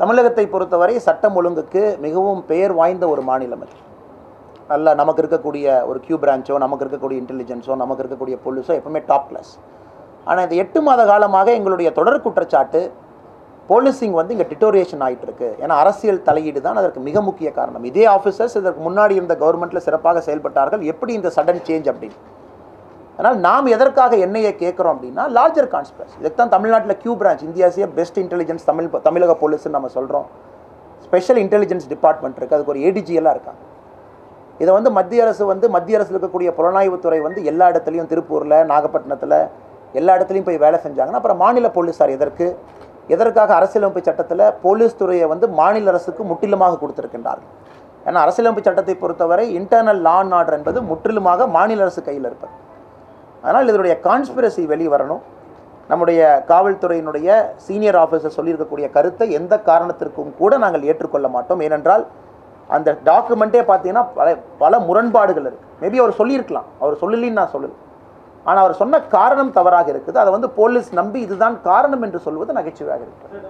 தமிழகத்தை பொறுத்தவரை சட்டம் ஒழுங்குக்கு மிகவும் பெயர் வாய்ந்த ஒரு மாநிலம் அது நல்ல நமக்கு இருக்கக்கூடிய ஒரு கியூ பிரான்ச்சோ நமக்கு இருக்கக்கூடிய இன்டெலிஜென்ஸோ நமக்கு இருக்கக்கூடிய போலீஸோ எப்பவுமே டாப் கிளாஸ் ஆனால் இந்த எட்டு மாத காலமாக எங்களுடைய தொடர் குற்றச்சாட்டு போலீசிங் வந்து இங்கே டிட்டோரியேஷன் ஆகிட்டு இருக்கு ஏன்னா அரசியல் தலையீடு தான் அதற்கு மிக முக்கிய காரணம் இதே ஆஃபீஸர்ஸ் இதற்கு முன்னாடி இருந்த கவர்மெண்ட்டில் சிறப்பாக செயல்பட்டார்கள் எப்படி இந்த சடன் சேஞ்ச் அப்படின்னு அதனால் நாம் எதற்காக என்ஐஏ கேட்குறோம் அப்படின்னா லார்ஜர் கான்ஸ்பிரஸ் இதுதான் தமிழ்நாட்டில் கியூ பிரான்ச் இந்தியாசிய பெஸ்ட் இன்டெலிஜென்ஸ் தமிழ் தமிழக போலீஸ்னு நம்ம சொல்கிறோம் ஸ்பெஷல் இன்டெலிஜென்ஸ் டிபார்ட்மெண்ட் இருக்குது அதுக்கு ஒரு ஏடிஜி எல்லாம் இருக்காங்க இதை வந்து மத்திய அரசு வந்து மத்திய அரசில் இருக்கக்கூடிய புலனாய்வுத்துறை வந்து எல்லா இடத்துலையும் திருப்பூரில் நாகப்பட்டினத்தில் எல்லா இடத்துலையும் போய் வேலை செஞ்சாங்கன்னா அப்புறம் மாநில போலீஸார் எதற்கு எதற்காக அரசியலமைப்பு சட்டத்தில் போலீஸ் துறையை வந்து மாநில அரசுக்கு முற்றிலுமாக கொடுத்திருக்கின்றார்கள் ஏன்னா அரசியலமைப்பு சட்டத்தை பொறுத்தவரை இன்டர்னல் லா அண்ட் ஆர்டர் என்பது முற்றிலுமாக மாநில அரசு கையில் இருப்பது அதனால் இதனுடைய கான்ஸ்பிரசி வெளி வரணும் நம்முடைய காவல்துறையினுடைய சீனியர் ஆஃபீஸர் சொல்லியிருக்கக்கூடிய கருத்தை எந்த காரணத்திற்கும் கூட நாங்கள் ஏற்றுக்கொள்ள மாட்டோம் ஏனென்றால் அந்த டாக்குமெண்ட்டே பார்த்தீங்கன்னா பல பல முரண்பாடுகள் இருக்குது மேபி அவர் சொல்லியிருக்கலாம் அவர் சொல்லலின்னு நான் சொல்லல ஆனால் அவர் சொன்ன காரணம் தவறாக இருக்குது அதை வந்து போலீஸ் நம்பி இதுதான் காரணம் என்று சொல்வது நகைச்சுவையாக இருக்குது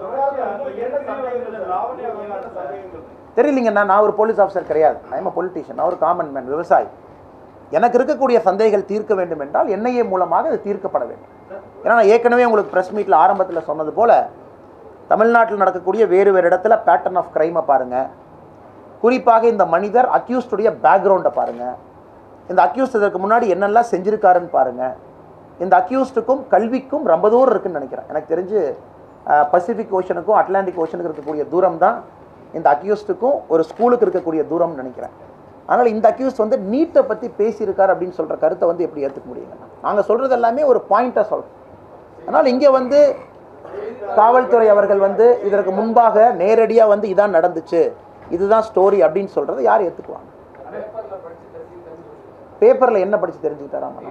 தெரியலிங்கண்ணா நான் ஒரு போலீஸ் ஆஃபீஸர் கிடையாது ஐ எம் பொலிட்டீஷியன் நான் ஒரு காமன் மேன் விவசாயி எனக்கு இருக்கக்கூடிய சந்தேகங்கள் தீர்க்க வேண்டும் என்றால் என்ஐஏ மூலமாக அது தீர்க்கப்பட வேண்டும் ஏன்னா நான் ஏற்கனவே உங்களுக்கு ப்ரெஸ் மீட்டில் ஆரம்பத்தில் சொன்னது போல தமிழ்நாட்டில் நடக்கக்கூடிய வேறு வேறு இடத்துல பேட்டர்ன் ஆஃப் க்ரைமை பாருங்கள் குறிப்பாக இந்த மனிதர் அக்யூஸ்டுடைய பேக்ரவுண்டை பாருங்கள் இந்த அக்யூஸ்ட் இதற்கு முன்னாடி என்னெல்லாம் செஞ்சுருக்காருன்னு பாருங்கள் இந்த அக்யூஸ்டுக்கும் கல்விக்கும் ரொம்ப தூரம் இருக்குன்னு நினைக்கிறேன் எனக்கு தெரிஞ்சு அஹ், பசிபிக் ஓஷனுக்கும் அட்லாண்டிக் ஓஷனுக்கு இருக்கக்கூடிய தூரம் தான் இந்த அக்யூஸ்டுக்கும் ஒரு ஸ்கூலுக்கு இருக்கக்கூடிய தூரம்னு நினைக்கிறேன் அதனால் இந்த அக்யூஸ்ட் வந்து நீட்டை பற்றி பேசியிருக்காரு அப்படின்னு சொல்கிற கருத்தை வந்து எப்படி ஏற்றுக்க முடியுங்க நாங்கள் சொல்கிறது எல்லாமே ஒரு பாயிண்ட்டாக சொல்கிறோம் அதனால் இங்கே வந்து காவல்துறை அவர்கள் வந்து இதற்கு முன்பாக நேரடியாக வந்து இதான் நடந்துச்சு இதுதான் ஸ்டோரி அப்படின்னு சொல்கிறத யார் ஏற்றுக்குவாங்க பேப்பரில் என்ன படித்து தெரிஞ்சுக்கிட்டாராம்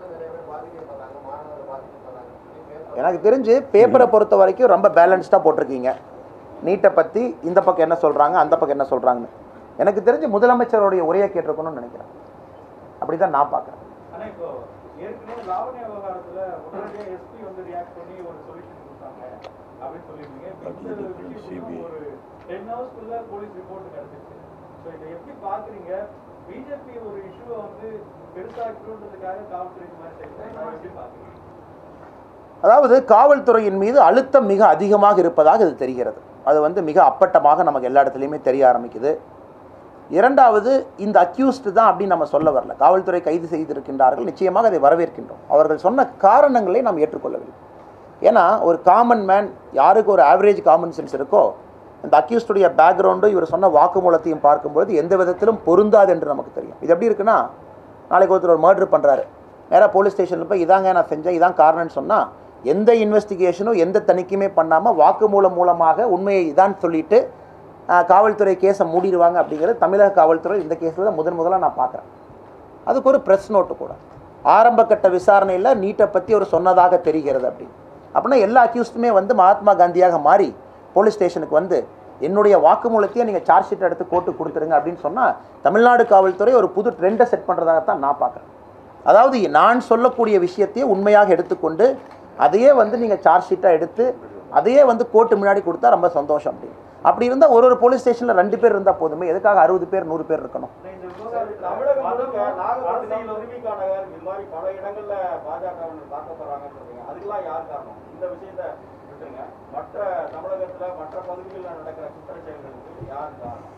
எனக்கு தெரிஞ்சு பேப்பரை பொறுத்த வரைக்கும் ரொம்ப பேலன்ஸ்டாக போட்டிருக்கீங்க நீட்டை பற்றி இந்த பக்கம் என்ன சொல்கிறாங்க அந்த பக்கம் என்ன சொல்கிறாங்கன்னு எனக்கு தெரிஞ்சு முதலமைச்சருடைய உரையை கேட்டிருக்கணும்னு நினைக்கிறேன் அப்படி தான் நான் பார்க்குறேன் ஆனா இப்போ ஏற்கனவே லாவண்யா விவகாரத்துல உடனடியா எஸ்பி வந்து ரியாக்ட் பண்ணி ஒரு சொல்யூஷன் கொடுத்தாங்க அப்படின்னு சொல்லியிருந்தீங்க இப்ப இந்த விஷயத்துக்கும் ஒரு டென் ஹவர்ஸ்க்குள்ள போலீஸ் ரிப்போர்ட் கிடைச்சிச்சு ஸோ இதை எப்படி பாக்குறீங்க பிஜேபி ஒரு இஷ்யூவை வந்து பெருசாக்கணுன்றதுக்காக காவல்துறை இந்த மாதிரி செய்யுது அதை எப்படி பாக்குறீங்க அதாவது காவல்துறையின் மீது அழுத்தம் மிக அதிகமாக இருப்பதாக இது தெரிகிறது அது வந்து மிக அப்பட்டமாக நமக்கு எல்லா இடத்துலையுமே தெரிய ஆரம்பிக்குது இரண்டாவது இந்த அக்யூஸ்டு தான் அப்படின்னு நம்ம சொல்ல வரல காவல்துறை கைது செய்திருக்கின்றார்கள் நிச்சயமாக அதை வரவேற்கின்றோம் அவர்கள் சொன்ன காரணங்களை நாம் ஏற்றுக்கொள்ளவில்லை ஏன்னா ஒரு காமன் மேன் யாருக்கு ஒரு ஆவரேஜ் காமன் சென்ஸ் இருக்கோ இந்த அக்யூஸ்டுடைய பேக்ரவுண்டும் இவர் சொன்ன வாக்குமூலத்தையும் பார்க்கும்பொழுது எந்த விதத்திலும் பொருந்தாது என்று நமக்கு தெரியும் இது எப்படி இருக்குன்னா நாளைக்கு ஒருத்தர் ஒரு மர்டர் பண்ணுறாரு நேராக போலீஸ் ஸ்டேஷனில் போய் இதாங்க நான் செஞ்சேன் இதான் காரணம்னு சொன்னால் எந்த இன்வெஸ்டிகேஷனும் எந்த தணிக்கையுமே பண்ணாமல் வாக்குமூலம் மூலமாக உண்மையை இதான் சொல்லிட்டு ஆஹ், காவல்துறை கேஸை மூடிடுவாங்க அப்படிங்கிறது தமிழக காவல்துறை இந்த கேஸில் தான் முதன் முதலாக நான் பார்க்குறேன் அதுக்கு ஒரு ப்ரெஸ் நோட்டு கூட ஆரம்ப கட்ட விசாரணையில் நீட்டை பற்றி அவர் சொன்னதாக தெரிகிறது அப்படின்னு அப்படின்னா எல்லா அக்யூஸ்டுமே வந்து மகாத்மா காந்தியாக மாறி போலீஸ் ஸ்டேஷனுக்கு வந்து என்னுடைய வாக்குமூலத்தையே நீங்கள் சார்ஜ் ஷீட் எடுத்து கோர்ட்டு கொடுத்துருங்க அப்படின்னு சொன்னால் தமிழ்நாடு காவல்துறை ஒரு புது ட்ரெண்டை செட் பண்ணுறதாகத்தான் நான் பார்க்குறேன் அதாவது நான் சொல்லக்கூடிய விஷயத்தையே உண்மையாக எடுத்துக்கொண்டு அதையே வந்து நீங்கள் சார்ஜ் ஷீட்டாக எடுத்து அதையே வந்து கோர்ட்டு முன்னாடி கொடுத்தா ரொம்ப சந்தோஷம் அப்படி அப்படி இருந்தால் ஒரு ஒரு போலீஸ் ஸ்டேஷனில் ரெண்டு பேர் இருந்தால் போதுமே எதுக்காக அறுபது பேர் நூறு பேர் இருக்கணும் ஆனா இந்த விவகாரம் தமிழகம் முழுக்க நாகப்பட்டினம் உரிமைக்கானகர் இது மாதிரி பல இடங்கள்ல பாஜகவினர் தாக்கப்படுறாங்கன்னு சொல்றீங்க அதுக்கெல்லாம் யார் காரணம் இந்த விஷயத்த விட்டுருங்க மற்ற தமிழகத்துல மற்ற பகுதிகளில் நடக்கிற குற்ற செயல்களுக்கு யார் காரணம்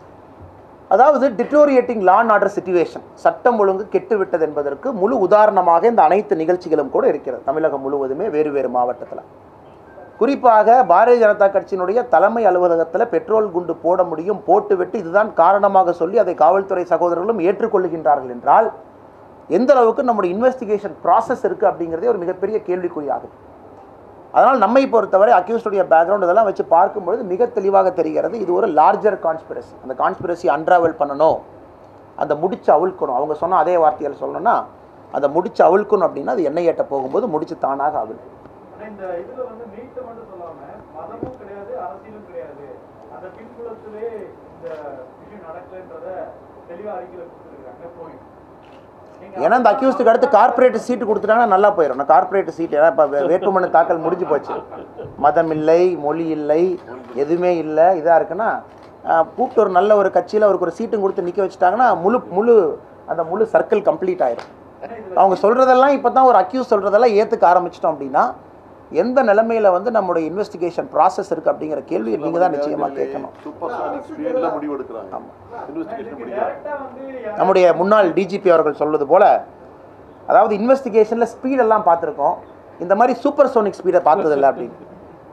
அதாவது deteriorating law and order situation சட்டம் ஒழுங்கு கெட்டுவிட்டது என்பதற்கு முழு உதாரணமாக இந்த அனைத்து நிகழ்ச்சிகளும் கூட இருக்கிறது தமிழகம் முழுவதுமே வேறு வேறு மாவட்டத்தில் குறிப்பாக பாரதிய ஜனதா கட்சியினுடைய தலைமை அலுவலகத்தில் பெட்ரோல் குண்டு போட முடியும் போட்டுவிட்டு இதுதான் காரணமாக சொல்லி அதை காவல்துறை சகோதரர்களும் ஏற்றுக்கொள்ளுகின்றார்கள் என்றால் எந்த அளவுக்கு நம்முடைய இன்வெஸ்டிகேஷன் ப்ராசஸ் இருக்குது அப்படிங்கிறதே ஒரு மிகப்பெரிய கேள்விக்குறியாகும் அதனால் நம்மை பொறுத்தவரை அக்யூஸ்டுடைய பேக்ரவுண்ட் இதெல்லாம் வச்சு பார்க்கும்பொழுது மிக தெளிவாக தெரிகிறது இது ஒரு லார்ஜர் கான்ஸ்பிரசி அந்த கான்ஸ்பிரசி அன்ராவல் பண்ணணும் அந்த முடிச்சு அவிழ்க்கணும் அவங்க சொன்ன அதே வார்த்தைகள் சொல்லணும்னா அந்த முடிச்சு அவிழ்க்கணும் அப்படின்னா அது எண்ணெய் ஏட்ட போகும்போது முடிச்சு தானாக அவிழ்க்கும் ஆனா இந்த இதுல வந்து நீட்டை மட்டும் சொல்லாம மதமும் கிடையாது அரசியலும் கிடையாது அந்த பின்புலத்திலே இந்த விஷயம் நடக்கலன்றத தெளிவா அறிக்கையில கொடுத்துருக்காங்க போயிட்டு ஏன்னா இந்த அக்யூஸ்டுக்கு அடுத்து கார்ப்பரேட் சீட்டு கொடுத்துட்டாங்கன்னா நல்லா போயிடும் நான் கார்ப்பரேட் சீட் ஏன்னா இப்போ வேட்புமனு தாக்கல் முடிஞ்சு போச்சு மதம் இல்லை மொழி இல்லை எதுவுமே இல்லை இதாக இருக்குன்னா ஆஹ், கூப்பிட்டு ஒரு நல்ல ஒரு கட்சியில் அவருக்கு ஒரு சீட்டும் கொடுத்து நிற்க வச்சுட்டாங்கன்னா முழு முழு அந்த முழு சர்க்கிள் கம்ப்ளீட் ஆயிரும் அவங்க சொல்கிறதெல்லாம் இப்போ தான் ஒரு அக்யூஸ் சொல்கிறதெல்லாம் ஏற்றுக்க ஆரம்பிச்சிட்டோம் அப்படின்னா எந்த நிலைமையில் வந்து நம்மளுடைய இன்வெஸ்டிகேஷன் ப்ராசஸ் இருக்குது அப்படிங்கிற கேள்வியை நீங்கள் தான் நிச்சயமாக கேட்கணும் சூப்பர் சானிக் ஸ்பீட்ல முடிவு எடுக்கிறாங்க இன்வெஸ்டிகேஷன் முடிக்கிறாங்க டேரக்டா வந்து யாராவது நம்முடைய முன்னாள் டிஜிபி அவர்கள் சொல்வது போல அதாவது இன்வெஸ்டிகேஷனில் ஸ்பீடெல்லாம் பார்த்துருக்கோம் இந்த மாதிரி சூப்பர் சோனிக் ஸ்பீடை பார்த்ததில்லை அப்படின்னு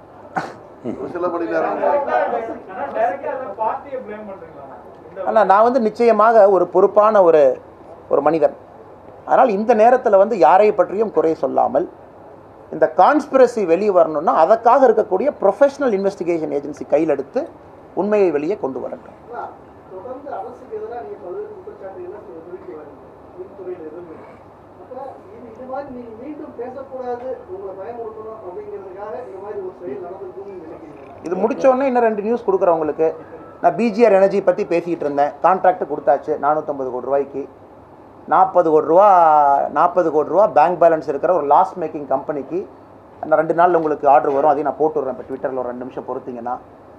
ஒரு சில மணி நேரம் ஆனா டைரக்டா அந்த பார்ட்டியை ப்ளேம் பண்றீங்களா இந்த ஆனால் நான் வந்து நிச்சயமாக ஒரு பொறுப்பான ஒரு ஒரு மனிதன் அதனால் இந்த நேரத்தில் வந்து யாரை பற்றியும் குறை சொல்லாமல் இந்த கான்ஸ்பிரசி வெளியே வரணும்னா அதற்காக இருக்கக்கூடிய ப்ரொஃபஷனல் இன்வெஸ்டிகேஷன் ஏஜென்சி கையில் எடுத்து உண்மையை வெளியே கொண்டு வரட்டும் ஆனா, தொடர்ந்து அரசுக்கு எதிராக நீங்க பல்வேறு குற்றச்சாட்டுகளை சொல்லிட்டு வரீங்க மின்துறையில் இருந்து அப்ப இது இது மாதிரி நீங்க மீண்டும் பேசக்கூடாது உங்களை பயமுறுத்தணும் அப்படிங்கிறதுக்காக இந்த மாதிரி ஒரு செயல் நடந்திருக்கும்னு நினைக்கிறீங்க இது முடிச்ச உடனே இன்னும் ரெண்டு நியூஸ் கொடுக்குறேன் உங்களுக்கு நான் பிஜிஆர் எனர்ஜி பற்றி பேசிக்கிட்டு இருந்தேன் கான்ட்ராக்ட் கொடுத்தாச்சு நானூற்றம்பது கோடி ரூபாய்க்கு நாற்பது கோடி ரூபா நாற்பது கோடி ரூபா பேங்க் பேலன்ஸ் இருக்கிற ஒரு லாஸ் மேக்கிங் கம்பெனிக்கு நான் ரெண்டு நாளில் உங்களுக்கு ஆர்டர் வரும் அதையும் நான் போட்டு விட்றேன் இப்போ ட்விட்டரில் ஒரு ரெண்டு நிமிஷம் பொறுத்தீங்கன்னா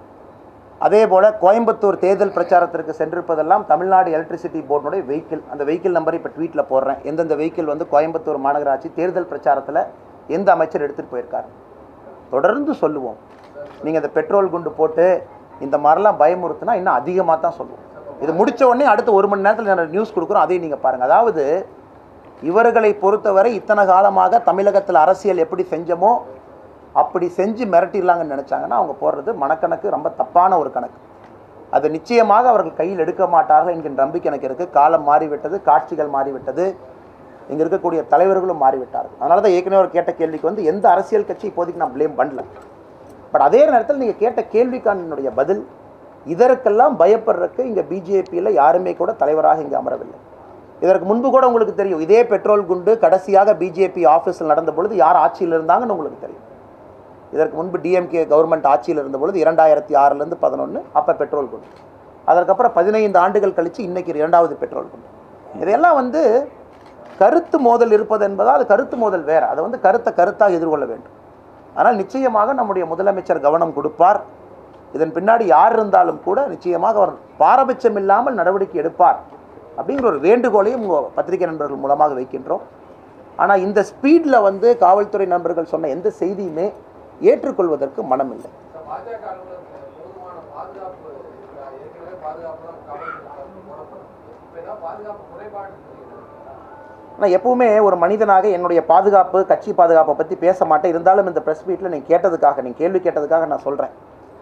அதே போல் கோயம்புத்தூர் தேர்தல் பிரச்சாரத்திற்கு சென்றிருப்பதெல்லாம் தமிழ்நாடு எலக்ட்ரிசிட்டி போர்டுடைய வெஹிக்கிள் அந்த வெஹிக்கிள் நம்பர் இப்போ ட்வீட்டில் போடுறேன் எந்தெந்த வெஹிக்கிள் வந்து கோயம்புத்தூர் மாநகராட்சி தேர்தல் பிரச்சாரத்தில் எந்த அமைச்சர் எடுத்துகிட்டு போயிருக்காரு தொடர்ந்து சொல்லுவோம் நீங்கள் இந்த பெட்ரோல் குண்டு போட்டு இந்த மாதிரிலாம் பயமுறுத்துனா இன்னும் அதிகமாக தான் சொல்லுவோம் இது முடிச்ச உடனே அடுத்த ஒரு மணி நேரத்தில் நான் நியூஸ் கொடுக்குறோம் அதையும் நீங்கள் பாருங்கள் அதாவது இவர்களை பொறுத்தவரை இத்தனை காலமாக தமிழகத்தில் அரசியல் எப்படி செஞ்சோமோ அப்படி செஞ்சு மிரட்டிடலாங்கன்னு நினச்சாங்கன்னா அவங்க போடுறது மனக்கணக்கு ரொம்ப தப்பான ஒரு கணக்கு அது நிச்சயமாக அவர்கள் கையில் எடுக்க மாட்டார்கள் என்கின்ற நம்பிக்கை எனக்கு இருக்குது காலம் மாறிவிட்டது காட்சிகள் மாறிவிட்டது இங்கே இருக்கக்கூடிய தலைவர்களும் மாறிவிட்டார்கள் அதனால தான் ஏற்கனவே ஒரு கேட்ட கேள்விக்கு வந்து எந்த அரசியல் கட்சி இப்போதைக்கு நான் ப்ளேம் பண்ணல பட் அதே நேரத்தில் நீங்கள் கேட்ட கேள்விக்கான என்னுடைய பதில் இதற்கெல்லாம் பயப்படுறதுக்கு இங்கே பிஜேபியில் யாருமே கூட தலைவராக இங்கே அமரவில்லை இதற்கு முன்பு கூட உங்களுக்கு தெரியும் இதே பெட்ரோல் குண்டு கடைசியாக பிஜேபி ஆஃபீஸில் நடந்த பொழுது யார் ஆட்சியில் இருந்தாங்கன்னு உங்களுக்கு தெரியும் இதற்கு முன்பு டிஎம்கே கவர்மெண்ட் ஆட்சியில் இருந்த பொழுது இரண்டாயிரத்தி ஆறுலேருந்து பதினொன்று அப்போ பெட்ரோல் குண்டு அதற்கப்புறம் பதினைந்து ஆண்டுகள் கழித்து இன்னைக்கு இரண்டாவது பெட்ரோல் குண்டு இதையெல்லாம் வந்து கருத்து மோதல் இருப்பது என்பதால் அது கருத்து மோதல் வேறு அதை வந்து கருத்தை கருத்தாக எதிர்கொள்ள வேண்டும் ஆனால் நிச்சயமாக நம்முடைய முதலமைச்சர் கவனம் கொடுப்பார் இதன் பின்னாடி யார் இருந்தாலும் கூட நிச்சயமாக அவர் பாரபட்சம் இல்லாமல் நடவடிக்கை எடுப்பார் அப்படிங்கிற ஒரு வேண்டுகோளையும் உங்கள் பத்திரிகை நண்பர்கள் மூலமாக வைக்கின்றோம் ஆனால் இந்த ஸ்பீடில் வந்து காவல்துறை நண்பர்கள் சொன்ன எந்த செய்தியுமே ஏற்றுக்கொள்வதற்கு மனமில்லை பாஜக அலுவலகத்தில் போதுமான பாதுகாப்பு இருக்கா? ஏற்கனவே பாதுகாப்பு தான் காவல்துறை போடப்படும் இப்போ ஏதாவது பாதுகாப்பு குறைபாடு தெரியுது ஆனால் எப்பவுமே ஒரு மனிதனாக என்னுடைய பாதுகாப்பு கட்சி பாதுகாப்பை பற்றி பேச மாட்டேன் இருந்தாலும் இந்த ப்ரெஸ் மீட்டில் நீங்கள் கேட்டதுக்காக நீங்கள் கேள்வி கேட்டதுக்காக நான் சொல்கிறேன்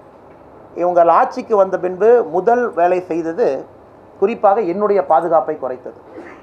இவங்கள் ஆட்சிக்கு வந்த பின்பு முதல் வேலை செய்தது குறிப்பாக என்னுடைய பாதுகாப்பை குறைத்தது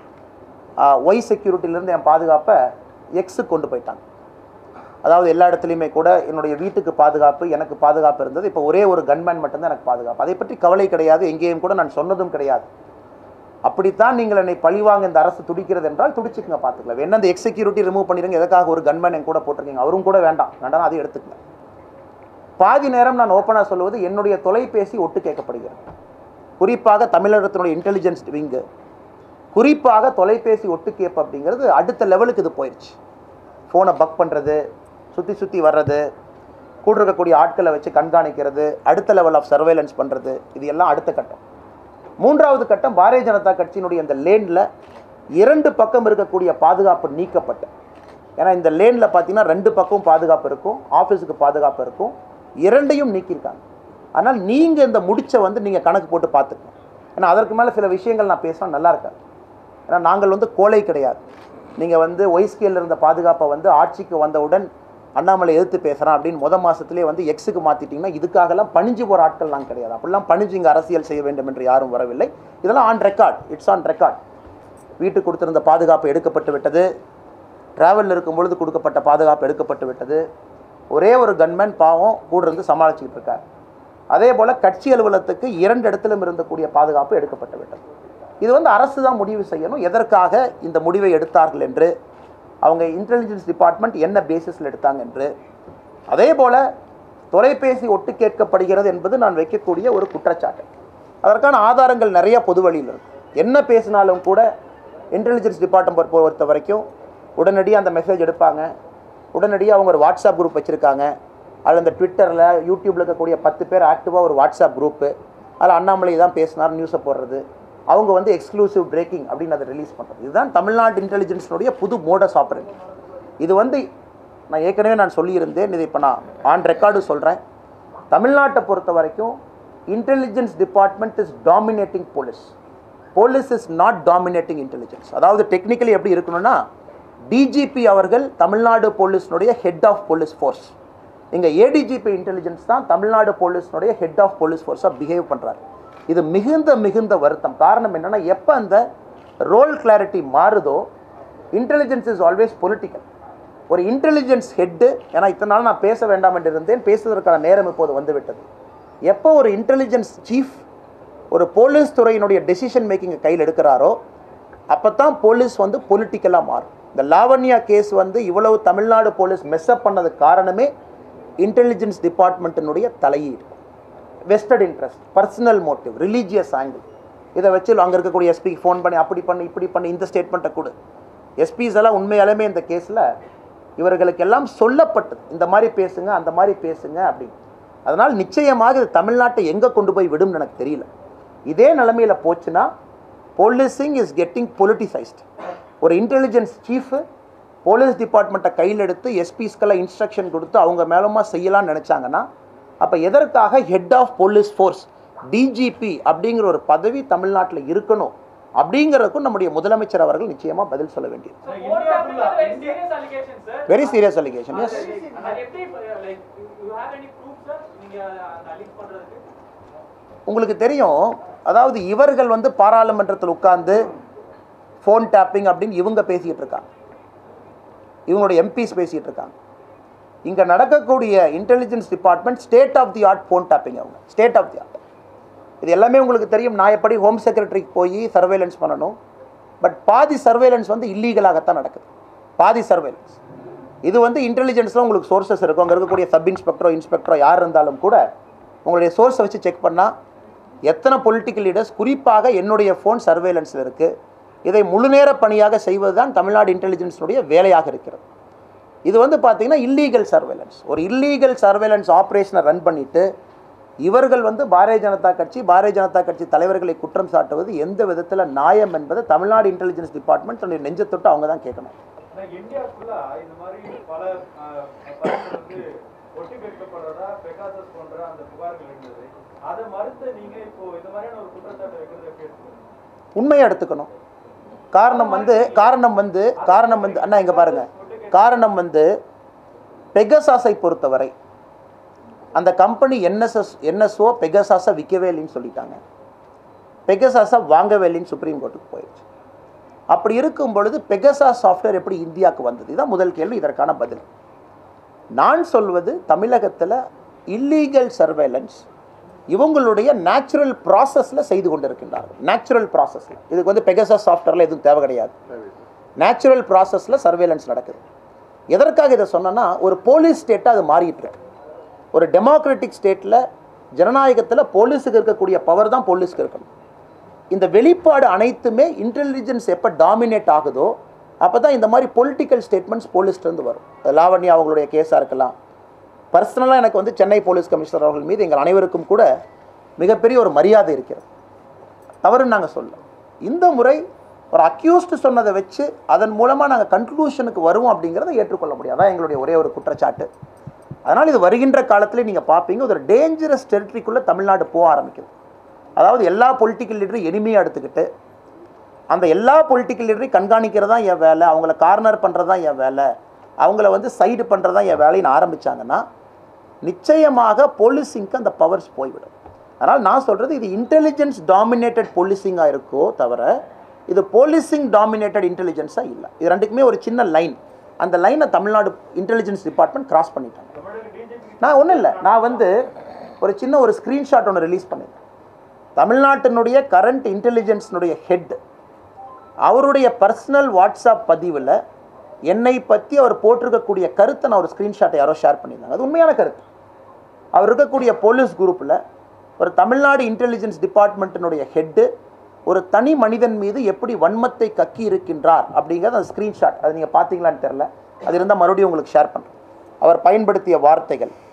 ஒய் செக்யூரிட்டிலேருந்து என் பாதுகாப்பை எக்ஸுக்கு கொண்டு போயிட்டாங்க அதாவது எல்லா இடத்துலையுமே கூட என்னுடைய வீட்டுக்கு பாதுகாப்பு எனக்கு பாதுகாப்பு இருந்தது இப்போ ஒரே ஒரு கன்மேன் மட்டும்தான் எனக்கு பாதுகாப்பு அதை பற்றி கவலை கிடையாது எங்கேயும் கூட நான் சொன்னதும் கிடையாது அப்படித்தான் நீங்கள் என்னை பழிவாங்க இந்த அரசு துடிக்கிறது என்றால் துடிச்சுக்குங்க பார்த்துக்கலாம் என்ன இந்த எக்ஸிக்யூரிட்டி ரிமூவ் பண்ணிடுங்க எதுக்காக ஒரு கன்மேன் என் கூட போட்டிருக்கீங்க அவரும் கூட வேண்டாம் வேண்டாம் அதை எடுத்துக்கங்க பாதி நேரம் நான் ஓப்பனாக சொல்லுவது என்னுடைய தொலைபேசி ஒட்டு கேட்கப்படுகிறது குறிப்பாக தமிழகத்தினுடைய இன்டெலிஜென்ஸ் விங்கு குறிப்பாக தொலைபேசி ஒட்டு கேட்பு அப்படிங்கிறது அடுத்த லெவலுக்கு இது போயிடுச்சு ஃபோனை பக் பண்ணுறது சுற்றி சுற்றி வர்றது கூட இருக்கக்கூடிய ஆட்களை வச்சு கண்காணிக்கிறது அடுத்த லெவல் ஆஃப் சர்வேலன்ஸ் பண்ணுறது இது எல்லாம் அடுத்த கட்டம் மூன்றாவது கட்டம் பாரதிய ஜனதா கட்சியினுடைய இந்த லேனில் இரண்டு பக்கம் இருக்கக்கூடிய பாதுகாப்பு நீக்கப்பட்ட ஏன்னா இந்த லேனில் பார்த்தீங்கன்னா ரெண்டு பக்கம் பாதுகாப்பு இருக்கும் ஆஃபீஸுக்கு பாதுகாப்பு இருக்கும் இரண்டையும் நீக்கியிருக்காங்க ஆனால் நீங்கள் இந்த முடிச்சை வந்து நீங்கள் கணக்கு போட்டு பார்த்துக்கணும் ஏன்னா அதற்கு மேலே சில விஷயங்கள் நான் பேசினா நல்லா இருக்காது ஏன்னா நாங்கள் வந்து கோழை கிடையாது நீங்கள் வந்து ஒய்ஸ்கேல இருந்த பாதுகாப்பை வந்து ஆட்சிக்கு வந்தவுடன் அண்ணாமலை எதிர்த்து பேசுகிறான் அப்படின்னு முத மாதத்துலேயே வந்து எக்ஸுக்கு மாற்றிட்டிங்கன்னா இதுக்காகலாம் பணிஞ்சு போகிற ஆட்கள் நாங்கள் கிடையாது அப்படிலாம் பணிஞ்சு இங்கே அரசியல் செய்ய வேண்டும் என்று யாரும் வரவில்லை இதெல்லாம் on record it's on record வீட்டுக்கு கொடுத்திருந்த பாதுகாப்பு எடுக்கப்பட்டு விட்டது டிராவலில் இருக்கும் பொழுது கொடுக்கப்பட்ட பாதுகாப்பு எடுக்கப்பட்டு விட்டது ஒரே ஒரு கன்மேன் பாவம் கூட இருந்து சமாளிச்சுக்கிட்டு இருக்கார் அதே போல் கட்சி அலுவலகத்துக்கு இரண்டு இடத்திலும் இருந்தக்கூடிய பாதுகாப்பு எடுக்கப்பட்டு விட்டது இது வந்து அரசு தான் முடிவு செய்யணும் எதற்காக இந்த முடிவை எடுத்தார்கள் என்று அவங்க இன்டெலிஜென்ஸ் டிபார்ட்மெண்ட் என்ன பேசிஸில் எடுத்தாங்க என்று அதே போல் தொலைபேசி ஒட்டு கேட்கப்படுகிறது என்பது நான் வைக்கக்கூடிய ஒரு குற்றச்சாட்டு அதற்கான ஆதாரங்கள் நிறைய பொது வழியில் இருக்கு என்ன பேசினாலும் கூட இன்டெலிஜென்ஸ் டிபார்ட்மெண்ட் பொறுத்த வரைக்கும் உடனடியாக அந்த மெசேஜ் எடுப்பாங்க உடனடியாக அவங்க ஒரு வாட்ஸ்அப் குரூப் வச்சுருக்காங்க அதில் இந்த ட்விட்டரில் யூடியூப்பில் இருக்கக்கூடிய பத்து பேர் ஆக்டிவாக ஒரு வாட்ஸ்அப் குரூப்பு அதில் அண்ணாமலை தான் பேசினார் நியூஸை போடுறது அவங்க வந்து எக்ஸ்க்ளூசிவ் பிரேக்கிங் அப்படின்னு அதை ரிலீஸ் பண்ணுறது இதுதான் தமிழ்நாடு இன்டெலிஜென்ஸினுடைய புது மோடஸ் ஆப்பரேட் இது வந்து நான் ஏற்கனவே நான் சொல்லியிருந்தேன் இதை இப்போ நான் ஆன் ரெக்கார்டு சொல்கிறேன் தமிழ்நாட்டை பொறுத்த வரைக்கும் intelligence department is dominating police police is not dominating intelligence அதாவது டெக்னிக்கலி எப்படி இருக்கணும்னா டிஜிபி அவர்கள் தமிழ்நாடு போலீஸ்னுடைய ஹெட் ஆஃப் போலீஸ் ஃபோர்ஸ் இங்கே ஏடிஜிபி இன்டெலிஜென்ஸ் தான் தமிழ்நாடு போலீஸ்னுடைய ஹெட் ஆஃப் போலீஸ் ஃபோர்ஸாக பிஹேவ் பண்ணுறாரு இது மிகுந்த மிகுந்த வருத்தம் காரணம் என்னன்னா எப்போ அந்த ரோல் கிளாரிட்டி மாறுதோ இன்டெலிஜென்ஸ் இஸ் ஆல்வேஸ் பொலிட்டிக்கல் ஒரு இன்டெலிஜென்ஸ் ஹெட்டு ஏன்னா இத்தனை நாள் நான் பேச வேண்டாம் என்று இருந்தேன் பேசுவதற்கான நேரம் இப்போது வந்துவிட்டது எப்போ ஒரு இன்டெலிஜென்ஸ் சீஃப் ஒரு போலீஸ் துறையினுடைய டெசிஷன் மேக்கிங்கை கையில் எடுக்கிறாரோ அப்போ தான் போலீஸ் வந்து பொலிட்டிக்கலாக மாறும் இந்த லாவண்யா கேஸ் வந்து இவ்வளவு தமிழ்நாடு போலீஸ் மெஸ்அப் பண்ணதுக்கு காரணமே இன்டெலிஜென்ஸ் டிபார்ட்மெண்ட்டினுடைய தலையீடு vested interest personal motive religious angle இதை வச்சு அங்கே இருக்கக்கூடிய எஸ்பிக்கு ஃபோன் பண்ணி அப்படி பண்ணி இப்படி பண்ணி இந்த ஸ்டேட்மெண்ட்டை கொடு எஸ்பிஸ் எல்லாம் உண்மையாலுமே இந்த கேஸில் இவர்களுக்கெல்லாம் சொல்லப்பட்டது இந்த மாதிரி பேசுங்க அந்த மாதிரி பேசுங்க அப்படின்னு அதனால் நிச்சயமாக இது தமிழ்நாட்டை எங்கே கொண்டு போய் விடும்னு எனக்கு தெரியல இதே நிலைமையில் போச்சுன்னா போலீசிங் இஸ் கெட்டிங் பொலிட்டிசைஸ்ட் ஒரு இன்டெலிஜென்ஸ் சீஃபு போலீஸ் டிபார்ட்மெண்ட்டை கையில் எடுத்து எஸ்பிஸ்க்கெல்லாம் இன்ஸ்ட்ரக்ஷன் கொடுத்து அவங்க மேலமா செய்யலாம்னு நினச்சாங்கன்னா அப்போ எதற்காக head of police force DGP அப்படிங்கிற ஒரு பதவி தமிழ்நாட்டில் இருக்கணும் அப்படிங்கிறதுக்கும் நம்முடைய முதலமைச்சர் அவர்கள் நிச்சயமாக பதில் சொல்ல வேண்டியது இந்தியா ஃபுல்லா India serious allegation, sir. Very serious allegation yes அது எப்படி, like, you- you have any proof, sir? நீங்க அந்த alleged பண்றதுக்கு? உங்களுக்கு தெரியும் அதாவது இவர்கள் வந்து பாராளுமன்றத்தில் உட்கார்ந்து ஃபோன் டேப்பிங் அப்படின்னு இவங்க பேசிக்கிட்டு இருக்காங்க இவங்களுடைய எம்பிஸ் பேசிகிட்டு இருக்காங்க இங்கே நடக்கக்கூடிய intelligence department state of the art phone tapping அவங்க ஸ்டேட் ஆஃப் தி ஆர்ட் இது எல்லாமே உங்களுக்கு தெரியும் நான் எப்படி ஹோம் செக்ரட்டரிக்கு போய் சர்வேலன்ஸ் பண்ணணும் பட் பாதி சர்வேலன்ஸ் வந்து இல்லீகலாகத்தான் நடக்குது பாதி சர்வேலன்ஸ் இது வந்து இன்டெலிஜென்ஸில் உங்களுக்கு சோர்சஸ் இருக்கும் அங்கே இருக்கக்கூடிய சப் இன்ஸ்பெக்டரோ இன்ஸ்பெக்டரோ யார் இருந்தாலும் கூட உங்களுடைய சோர்ஸை வச்சு செக் பண்ணால் எத்தனை பொலிட்டிக்கல் லீடர்ஸ் குறிப்பாக என்னுடைய ஃபோன் சர்வேலன்ஸில் இருக்குது இதை முழுநேர பணியாக செய்வது தான் தமிழ்நாடு இன்டெலிஜென்ஸினுடைய வேலையாக இருக்கிறது இது வந்து பார்த்தீங்கன்னா இல்லீகல் சர்வேலன்ஸ் ஒரு இல்லீகல் சர்வேலன்ஸ் ஆப்ரேஷனை ரன் பண்ணிட்டு இவர்கள் வந்து பாரதிய ஜனதா கட்சி பாரதிய ஜனதா கட்சி தலைவர்களை குற்றம் சாட்டுவது எந்த விதத்தில் நியாயம் என்பதை தமிழ்நாடு இன்டெலிஜென்ஸ் டிபார்ட்மெண்ட் தன்னுடைய நெஞ்சத்தொட்டு அவங்க தான் கேட்கணும் ஆனா இந்தியா ஃபுல்லா இந்த மாதிரி பல அஹ், படங்கள் வந்து ஒட்டி கேட்கப்படுறதா பெகாசஸ் போன்ற அந்த புகார்கள் இருந்தது அதை மறுத்து நீங்க இப்போ இந்த மாதிரியான ஒரு குற்றச்சாட்டு வைக்கிறது எப்படி இருக்கு உண்மையை எடுத்துக்கணும் காரணம் வந்து காரணம் வந்து காரணம் வந்து அண்ணா இங்கே பாருங்க காரணம் வந்து பெகசாஸை பொறுத்தவரை அந்த கம்பெனி என்எஸ்எஸ் என்எஸ்ஓ பெகசாஸை விற்கவே இல்லைன்னு சொல்லிட்டாங்க பெகசாஸை வாங்கவே இல்லைன்னு சுப்ரீம் கோர்ட்டுக்கு போயிடுச்சு அப்படி இருக்கும் பொழுது பெகசாஸ் சாஃப்ட்வேர் எப்படி இந்தியாவுக்கு வந்தது இதுதான் முதல் கேள்வி இதற்கான பதில் நான் சொல்வது தமிழகத்தில் இல்லீகல் சர்வேலன்ஸ் இவங்களுடைய நேச்சுரல் ப்ராசஸில் செய்து கொண்டிருக்கின்றார்கள் நேச்சுரல் ப்ராசஸில் இதுக்கு வந்து பெகசாஸ் சாஃப்ட்வேரில் எதுவும் தேவை கிடையாது நேச்சுரல் ப்ராசஸில் சர்வேலன்ஸ் நடக்குது எதற்காக இதை சொன்னேன்னா ஒரு போலீஸ் ஸ்டேட்டாக அது மாறிட்டு இருக்கு ஒரு டெமோக்ராட்டிக் ஸ்டேட்டில் ஜனநாயகத்தில் போலீஸுக்கு இருக்கக்கூடிய பவர் தான் போலீஸ்க்கு இருக்கணும் இந்த வெளிப்பாடு அனைத்துமே இன்டெலிஜென்ஸ் எப்போ டாமினேட் ஆகுதோ அப்போ தான் இந்த மாதிரி பொலிட்டிக்கல் ஸ்டேட்மெண்ட்ஸ் போலீஸ்லேருந்து வரும் அது லாவண்யா அவங்களுடைய கேஸாக இருக்கலாம் பர்சனலாக எனக்கு வந்து சென்னை போலீஸ் கமிஷனர் அவர்கள் மீது எங்கள் அனைவருக்கும் கூட மிகப்பெரிய ஒரு மரியாதை இருக்கிறது தவறுன்னு நாங்கள் சொல்ல இந்த முறை ஒரு அக்யூஸ்டு சொன்னதை வச்சு அதன் மூலமாக நாங்கள் கன்க்ளூஷனுக்கு வருவோம் அப்படிங்கிறத ஏற்றுக்கொள்ள முடியாது அதான் எங்களுடைய ஒரே ஒரு குற்றச்சாட்டு அதனால் இது வருகின்ற காலத்தில் நீங்கள் பார்ப்பீங்க ஒரு டேஞ்சரஸ் டெரிட்டரிக்குள்ளே தமிழ்நாடு போக ஆரம்பிக்குது அதாவது எல்லா பொலிட்டிக்கல் லீடரும் எளிமையாக எடுத்துக்கிட்டு அந்த எல்லா பொலிட்டிக்கல் லீடரையும் கண்காணிக்கிறது தான் என் வேலை அவங்கள கார்னர் பண்ணுறது தான் என் வேலை அவங்கள வந்து சைடு பண்ணுறது தான் என் வேலைன்னு ஆரம்பித்தாங்கன்னா நிச்சயமாக போலீசிங்க்கு அந்த பவர்ஸ் போய்விடும் அதனால் நான் சொல்கிறது இது இன்டெலிஜென்ஸ் டாமினேட்டட் போலீசிங்காக இருக்கோ தவிர இது போலீசிங் டாமினேட்டட் இன்டெலிஜென்ஸாக இல்லை இது ரெண்டுக்குமே ஒரு சின்ன லைன் அந்த லைனை தமிழ்நாடு இன்டெலிஜென்ஸ் டிபார்ட்மெண்ட் கிராஸ் பண்ணிட்டாங்க தமிழக டிஜிபி நான் ஒன்றும் இல்லை நான் வந்து ஒரு சின்ன ஒரு ஸ்க்ரீன்ஷாட் ஒன்று ரிலீஸ் பண்ணியிருக்கேன் தமிழ்நாட்டினுடைய கரண்ட் இன்டெலிஜென்ஸ்னுடைய ஹெட் அவருடைய பர்சனல் வாட்ஸ்அப் பதிவில் என்னை பற்றி அவர் போட்டிருக்கக்கூடிய கருத்தை நான் ஒரு ஸ்க்ரீன்ஷாட்டை யாரோ ஷேர் பண்ணியிருந்தாங்க அது உண்மையான கருத்து அவர் இருக்கக்கூடிய போலீஸ் குரூப்பில் ஒரு தமிழ்நாடு இன்டெலிஜென்ஸ் டிபார்ட்மெண்ட்டினுடைய ஹெட்டு ஒரு தனி மனிதன் மீது எப்படி வன்மத்தை கக்கி இருக்கின்றார் அப்படிங்கிறது அந்த ஸ்க்ரீன்ஷாட் அது நீங்கள் பார்த்தீங்களான்னு தெரில அது இருந்தால் மறுபடியும் உங்களுக்கு ஷேர் பண்ணுறேன் அவர் பயன்படுத்திய வார்த்தைகள்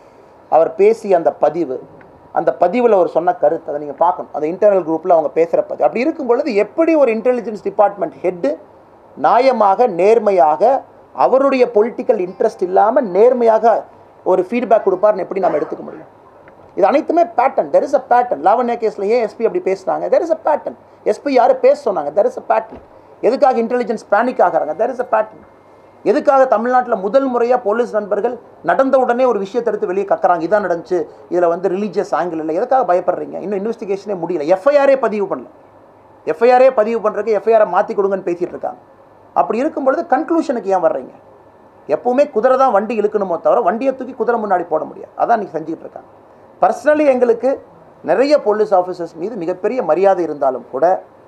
அவர் பேசிய அந்த பதிவு அந்த பதிவில் அவர் சொன்ன கருத்து அதை நீங்கள் பார்க்கணும் அந்த இன்டர்னல் குரூப்பில் அவங்க பேசுகிற பதிவு அப்படி இருக்கும் பொழுது எப்படி ஒரு இன்டெலிஜென்ஸ் டிபார்ட்மெண்ட் ஹெட்டு நியாயமாக நேர்மையாக அவருடைய பொலிட்டிக்கல் இன்ட்ரெஸ்ட் இல்லாமல் நேர்மையாக ஒரு ஃபீட்பேக் கொடுப்பார்னு எப்படி நம்ம எடுத்துக்க முடியும் இது அனைத்துமே pattern there is a pattern Lavanya கேஸில் ஏன் எஸ்பி அப்படி பேசுனாங்க there is a pattern SP யார் பேச சொன்னாங்க தெர் இஸ் அ பேட்டர்ன் எதுக்காக இன்டெலிஜென்ஸ் பேனிக் ஆகிறாங்க தெர் இஸ் அ பேட்டர்ன் எதுக்காக தமிழ்நாட்டில் முதல் முறையாக போலீஸ் நண்பர்கள் நடந்த உடனே ஒரு விஷயத்தை எடுத்து வெளியே கக்குறாங்க இதான் நடந்துச்சு இதில் வந்து ரிலீஜியஸ் ஆங்கிள் இல்லை எதுக்காக பயப்படுறீங்க இன்னும் இன்வெஸ்டிகேஷனே முடியல எஃப்ஐஆரே பதிவு பண்ணல எஃப்ஐஆரே பதிவு பண்ணுறதுக்கு எஃப்ஐஆரை மாற்றி கொடுங்கன்னு பேசிகிட்டு இருக்காங்க அப்படி இருக்கும் பொழுது கன்க்ளூஷனுக்கு ஏன் வர்றீங்க எப்பவுமே குதிரை தான் வண்டி இழுக்கணுமோ தவிர வண்டியை தூக்கி குதிரை முன்னாடி போட முடியாது அதான் நீங்கள் செஞ்சுக்கிட்டு இருக்காங்க பர்சனலி எங்களுக்கு நிறைய போலீஸ் ஆஃபீஸர்ஸ் மீது மிகப்பெரிய மரியாதை இருந்தாலும் கூட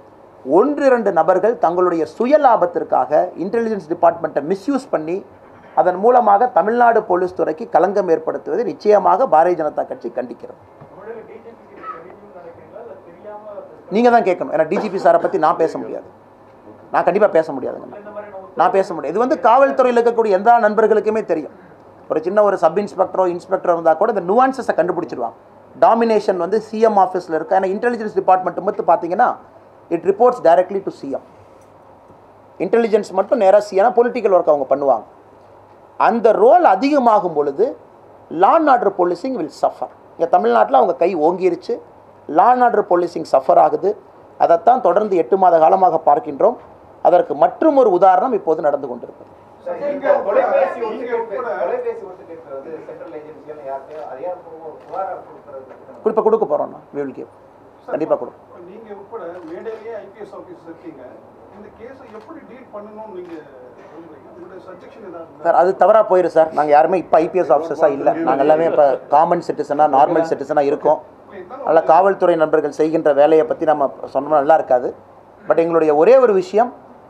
ஒன்று இரண்டு நபர்கள் தங்களுடைய சுய லாபத்திற்காக இன்டெலிஜென்ஸ் டிபார்ட்மெண்ட்டை மிஸ்யூஸ் பண்ணி அதன் மூலமாக தமிழ்நாடு போலீஸ் துறைக்கு களங்கம் ஏற்படுத்துவதை நிச்சயமாக பாரதிய ஜனதா கட்சி கண்டிக்கிறது தமிழக டிஜிபி தெரியும் நினைக்கிறீங்களா இல்ல தெரியாம நீங்கள் தான் கேட்கணும் ஏன்னா டிஜிபி சாரை பற்றி நான் பேச முடியாது நான் கண்டிப்பாக பேச முடியாதுங்க இந்த மாதிரியான ஒரு நான் பேச முடியாது இது வந்து காவல்துறையில் இருக்கக்கூடிய எல்லா நண்பர்களுக்குமே தெரியும் ஒரு சின்ன ஒரு சப் இன்ஸ்பெக்டரோ இன்ஸ்பெக்டரோ இருந்தால் கூட இந்த நுவான்சஸை கண்டுபிடிச்சிருவாங்க டாமினேஷன் வந்து சிஎம் ஆஃபீஸில் இருக்கு ஏன்னா இன்டெலிஜென்ஸ் டிபார்ட்மெண்ட் மட்டும் பார்த்தீங்கன்னா it reports directly to CM intelligence மட்டும் நேராக சிஎம் பொலிட்டிக்கல் ஒர்க் அவங்க பண்ணுவாங்க அந்த ரோல் அதிகமாகும் பொழுது law and order policing will suffer இங்கே தமிழ்நாட்டில் அவங்க கை ஓங்கிருச்சு law and order policing suffer ஆகுது அதைத்தான் தொடர்ந்து எட்டு மாத காலமாக பார்க்கின்றோம் அதற்கு மற்றும் ஒரு உதாரணம் இப்போது நடந்து கொண்டிருக்கிறது நீங்க தொலைபேசி ஒட்டு கேட்பு தொலைபேசி ஒட்டு கேட்பது சென்ட்ரல் ஏஜென்சிகள் யார்கிட்டயும் அதிகாரப்பூர்வ ஒரு புகார் கொடுக்கறது இப்போ கொடுக்க போகிறோம்ண்ணா விவில் கேப் கண்டிப்பாக கொடுக்கும் நீங்க உட்பட மேடையிலேயே ஐபிஎஸ் ஆஃபீஸர் இருக்கீங்க இந்த கேஸை எப்படி டீல் பண்ணணும்னு நீங்க சொல்றீங்க உங்களுடைய சஜெக்ஷன் ஏதாவது சார் அது தவறாக போயிடும் சார் நாங்கள் யாருமே இப்போ ஐபிஎஸ் ஆஃபீஸர்ஸாக இல்லை நாங்கள் எல்லாமே இப்போ காமன் சிட்டிசனாக நார்மல் சிட்டிசனாக இருக்கோம் நல்ல காவல்துறை நண்பர்கள் செய்கின்ற வேலையை பற்றி நம்ம சொன்னோம்னா நல்லா இருக்காது பட் எங்களுடைய ஒரே ஒரு விஷயம்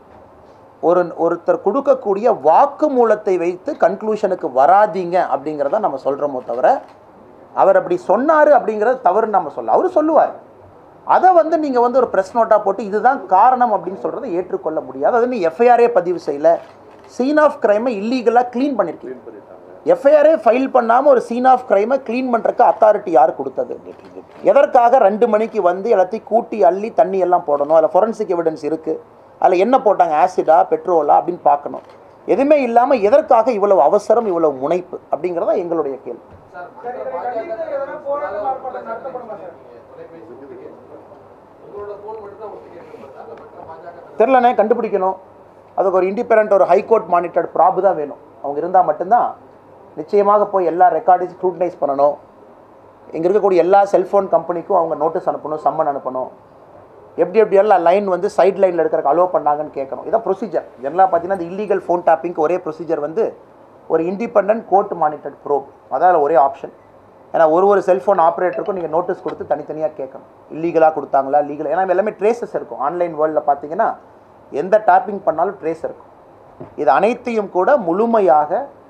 ஒரு ஒருத்தர் கொடுக்கக்கூடிய வாக்குமூலத்தை வைத்து கன்க்ளூஷனுக்கு வராதீங்க அப்படிங்கிறத நம்ம சொல்கிறோமோ தவிர அவர் அப்படி சொன்னார் அப்படிங்கிறது தவறுன்னு நம்ம சொல்ல அவர் சொல்லுவார் அதை வந்து நீங்கள் வந்து ஒரு ப்ரெஸ் நோட்டாக போட்டு இதுதான் காரணம் அப்படின்னு சொல்கிறத ஏற்றுக்கொள்ள முடியாது அது நீ எஃப்ஐஆரே பதிவு செய்யல சீன் ஆஃப் கிரைமை இல்லீகலாக க்ளீன் பண்ணியிருக்கீங்க எஃப்ஐஆரே ஃபைல் பண்ணாமல் ஒரு சீன் ஆஃப் கிரைமை க்ளீன் பண்ணுறக்கு அத்தாரிட்டி யார் கொடுத்தது எதற்காக ரெண்டு மணிக்கு வந்து எல்லாத்தையும் கூட்டி அள்ளி தண்ணி எல்லாம் போடணும் அதில் ஃபொரன்சிக் எவிடன்ஸ் இருக்குது அதில் என்ன போட்டாங்க ஆசிடா பெட்ரோலா அப்படின்னு பார்க்கணும் எதுவுமே இல்லாமல் எதற்காக இவ்வளவு அவசரம் இவ்வளவு முனைப்பு அப்படிங்கிறதா எங்களுடைய கேள்வி சார் சரி, மற்ற இதை கண்டித்து பாஜக எதனா போராட்டம் ஆர்ப்பாட்டம் தொலைபேசி நடத்தப்படுமா சார்? தொலைபேசி ஒட்டு கேட்பது. உங்களோட போன் மட்டும் தான் ஒட்டு கேட்கப்படுதா இல்ல மற்ற பாஜக தெரிலனே கண்டுபிடிக்கணும் அதுக்கு ஒரு இண்டிபெண்ட் ஒரு ஹைகோர்ட் மானிட்டர்ட் ப்ராப் தான் வேணும் அவங்க இருந்தால் மட்டும்தான் நிச்சயமாக போய் எல்லா ரெக்கார்டையும் ஸ்க்ரூட்டனைஸ் பண்ணணும் இங்கே இருக்கக்கூடிய எல்லா செல்ஃபோன் கம்பெனிக்கும் அவங்க நோட்டீஸ் அனுப்பணும் சம்மன் அனுப்பணும் எப்படி எப்படி எல்லாம் லைன் வந்து சைட் லைனில் இருக்கிறக்கு அலோவ் பண்ணாங்கன்னு கேட்கணும் இதான் ப்ரொசீஜர் ஜெனரலாக பார்த்தீங்கன்னா இந்த இல்லீகல் ஃபோன் டேப்பிங்க்கு ஒரே ப்ரொசீஜர் வந்து ஒரு இண்டிபெண்ட் கோர்ட் மானிட்டர்ட் ப்ரோப் அதான் ஒரே ஆப்ஷன் ஏன்னா ஒரு ஒரு செல்ஃபோன் ஆப்ரேட்டருக்கும் நீங்கள் நோட்டீஸ் கொடுத்து தனித்தனியாக கேட்கணும் இல்லீகலாக கொடுத்தாங்களா லீகல் ஏன்னா எல்லாமே ட்ரேசஸ் இருக்கும் ஆன்லைன் வேர்ல்டில் பார்த்தீங்கன்னா எந்த டேப்பிங் பண்ணாலும் ட்ரேஸ் இருக்கும் இது அனைத்தையும் கூட முழுமையாக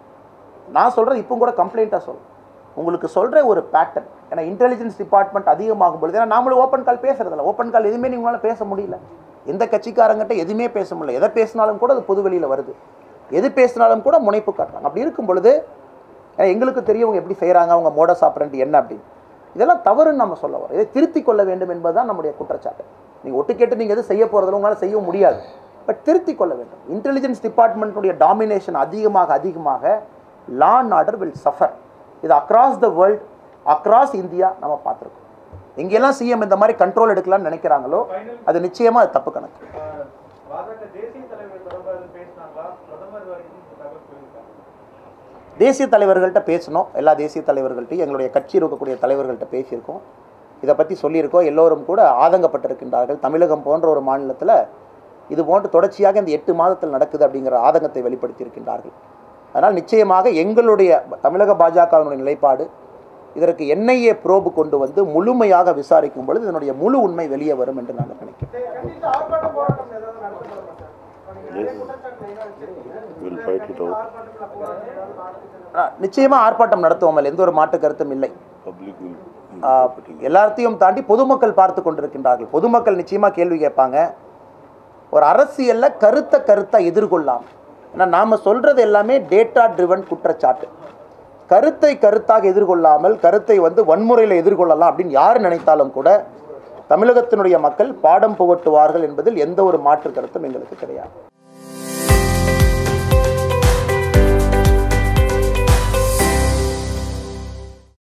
நான் சொல்கிறது இப்போ கூட கம்ப்ளைண்ட்டாக சொல்றேன் உங்களுக்கு சொல்கிற ஒரு பேட்டர்ன் ஏன்னா இன்டெலிஜென்ஸ் டிபார்ட்மெண்ட் அதிகமாகும் பொழுது ஏன்னா நாமளும் ஓப்பன் கால் பேசுறதில்ல ஓப்பன் கால் எதுவுமே நீங்களால பேச முடியல எந்த கட்சிக்காரங்கிட்ட எதுவுமே பேச முடியல எதை பேசினாலும் கூட அது பொது வெளியில் வருது எது பேசினாலும் கூட முனைப்பு காட்டுறாங்க அப்படி இருக்கும் பொழுது ஏன்னா எங்களுக்கு தெரியும் அவங்க எப்படி செய்கிறாங்க அவங்க மோடஸ் ஆப்ரண்ட் என்ன அப்படின்னு இதெல்லாம் தவறுன்னு நம்ம சொல்ல வரோம் இதை திருத்திக் கொள்ள வேண்டும் என்பதுதான் நம்முடைய குற்றச்சாட்டு நீங்கள் ஒட்டு கேட்டு நீங்கள் எதுவும் செய்ய போகிறதில்ல உங்களால் செய்ய முடியாது பட் திருத்திக் கொள்ள வேண்டும் இன்டெலிஜென்ஸ் டிபார்ட்மெண்ட்டுடைய டாமினேஷன் அதிகமாக அதிகமாக law and order will suffer இது across the world across India நம்ம பார்த்துருக்கோம் எங்கெல்லாம் சிஎம் இந்த மாதிரி கண்ட்ரோல் எடுக்கலாம்னு நினைக்கிறாங்களோ அது நிச்சயமாக அது தப்பு கணக்கு ஆஹ், பாஜக தேசிய தலைவர் தொடர்பாக எதுவும் பேசினாங்களா பிரதமர் வரைக்கும் இந்த தகவல் சொல்லியிருக்காங்க தேசிய தலைவர்கள்ட்ட பேசணும் எல்லா தேசிய தலைவர்கள்ட்டையும் எங்களுடைய கட்சி இருக்கக்கூடிய தலைவர்கள்ட்ட பேசியிருக்கோம் இதை பற்றி சொல்லியிருக்கோம் எல்லோரும் கூட ஆதங்கப்பட்டிருக்கின்றார்கள் தமிழகம் போன்ற ஒரு மாநிலத்தில் இது போன்று தொடர்ச்சியாக இந்த எட்டு மாதத்தில் நடக்குது அப்படிங்கிற ஆதங்கத்தை வெளிப்படுத்தியிருக்கின்றார்கள் அதனால் நிச்சயமாக எங்களுடைய தமிழக பாஜகவினுடைய நிலைப்பாடு இதற்கு என்ஐஏ ப்ரோபு கொண்டு வந்து முழுமையாக விசாரிக்கும் பொழுது இதனுடைய முழு உண்மை வெளியே வரும் என்று நாங்கள் நினைக்கிறோம் இதை கண்டித்து ஆர்ப்பாட்டம் போராட்டம் ஏதாவது நடத்தப்படுமா சார் இப்ப நீங்க நிறைய குற்றச்சாட்டு எல்லாம் வச்சிருக்கீங்க We'll இதை fight it கண்டித்து out. ஆர்ப்பாட்டத்துல போராட்டம் ஏதாவது நடத்துறது ஆனா, நிச்சயமா ஆர்ப்பாட்டம் நடத்துவோம் அதில் எந்த ஒரு மாற்று கருத்தும் இல்லை Public will. ஆஹ், எல்லாத்தையும் தாண்டி பொதுமக்கள் பார்த்து கொண்டிருக்கின்றார்கள் பொதுமக்கள் நிச்சயமா கேள்வி கேட்பாங்க ஒரு அரசியல்ல கருத்தை கருத்தை எதிர்கொள்ளலாம் ஏன்னா நாம சொல்றது எல்லாமே டேட்டா ட்ரிவன் குற்றச்சாட்டு கருத்தை கருத்தாக எதிர்கொள்ளாமல் கருத்தை வந்து வன்முறையில் எதிர்கொள்ளலாம் அப்படின்னு யார் நினைத்தாலும் கூட தமிழகத்தினுடைய மக்கள் பாடம் புகட்டுவார்கள் என்பதில் எந்த ஒரு மாற்று கருத்தும் எங்களுக்கு கிடையாது